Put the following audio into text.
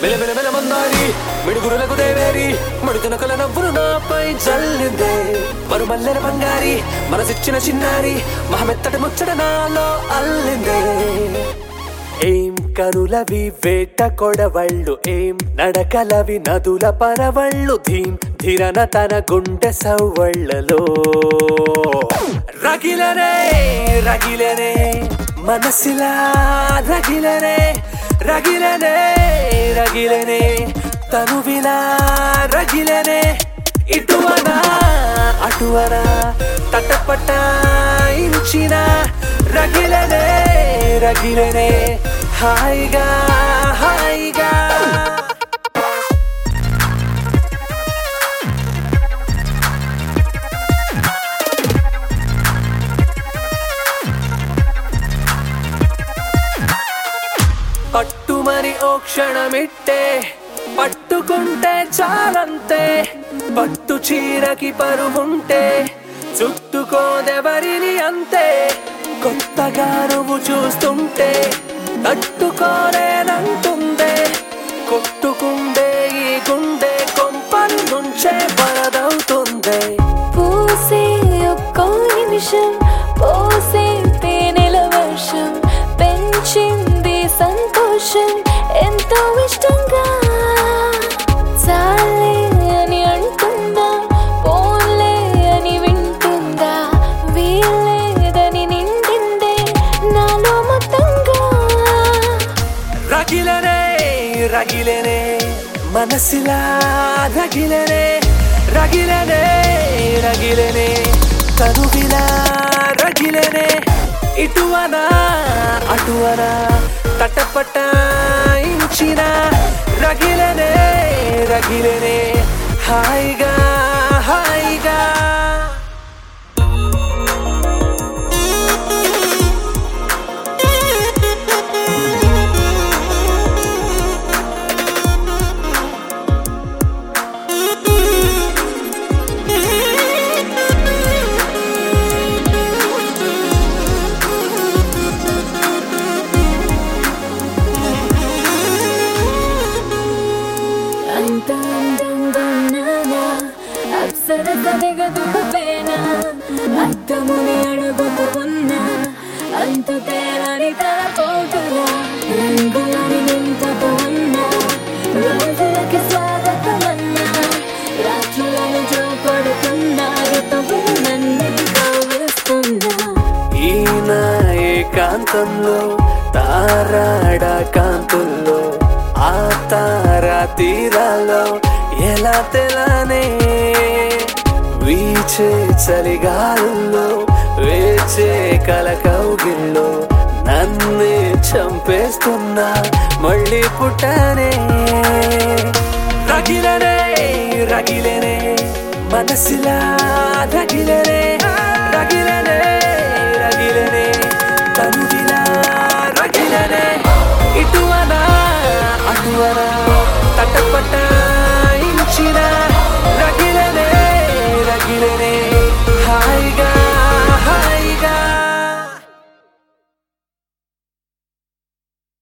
మెల మెల మెల మందారి మిడుగురులకు దేవేరి మడుతునకల నవ్వును నాపై జల్లిందే మరుమల్లెల బంగారి మనసిచ్చిన చిన్నారి మహమెత్తటి ముచ్చట నాలో అల్లిందే ఏం కనులవి వేట కొడవళ్ళు ఏం నడకలవి నదుల పరవళ్ళు ధీం ధిరన తన గుండె సవ్వళ్ళలో రగిలనే రగిలనే మనసిలా రగిలనే రగిలనే రగిలనే తనువిలా రగిలనే ఇటువనా అటువనా తటపట ఇంచిన రగిలనే రగిలనే హాయిగా హాయిగా పట్టుమని ఓ క్షణమిట్టే పట్టుకుంటే చాలంతే పట్టు చీరకి పరువుంటే చుట్టుకోదెవరిని అంతే కొత్తగా నువ్వు చూస్తుంటే తట్టుకోలేనంటుందే కొట్టుకుండే ఈ గుండె కొంపల్ నుంచే వరదవుతుందే పూసే ఒక్కో నిమిషం పోసే తేనెల వర్షం పెంచింది సంతోషం ఎంతో ఇష్టంగా చాలే అని అంటుందా పోలే అని వింటుందా వీలేదని నిండిందే నాలో మొత్తంగా రగిలనే రగిలనే మనసిలా రగిలనే రగిలనే రగిలనే తనువిలా రగిలనే ఇటువనా అటువనా తటపట ఇంచిన రగిలనే రగిలనే హాయిగా హాయిగా అంత అందంగా ఉన్నానా అప్సర తదిగదుకుపోయినా అద్దముని అడుగుతూ ఉన్నా అంత తేలని తలపోటులా రంగులని నింపుతూ ఉన్నా రోజులకి స్వాగతమన్నా రాత్రులను జోకొడుతున్నా ఋతువులు నన్ను కవ్విస్తున్నా ఈయన ఏకాంతంలో తారాడ కాంతుల్లో ఆ తారా తీరాలో ఎలా తెలానే వీచే చలిగాలుల్లో వేచే కలకౌగిల్లో నన్నే చంపేస్తున్నా మళ్ళీ పుట్టానే రగిలనే రగిలనే మనసిలా రగిలనే రగిలనే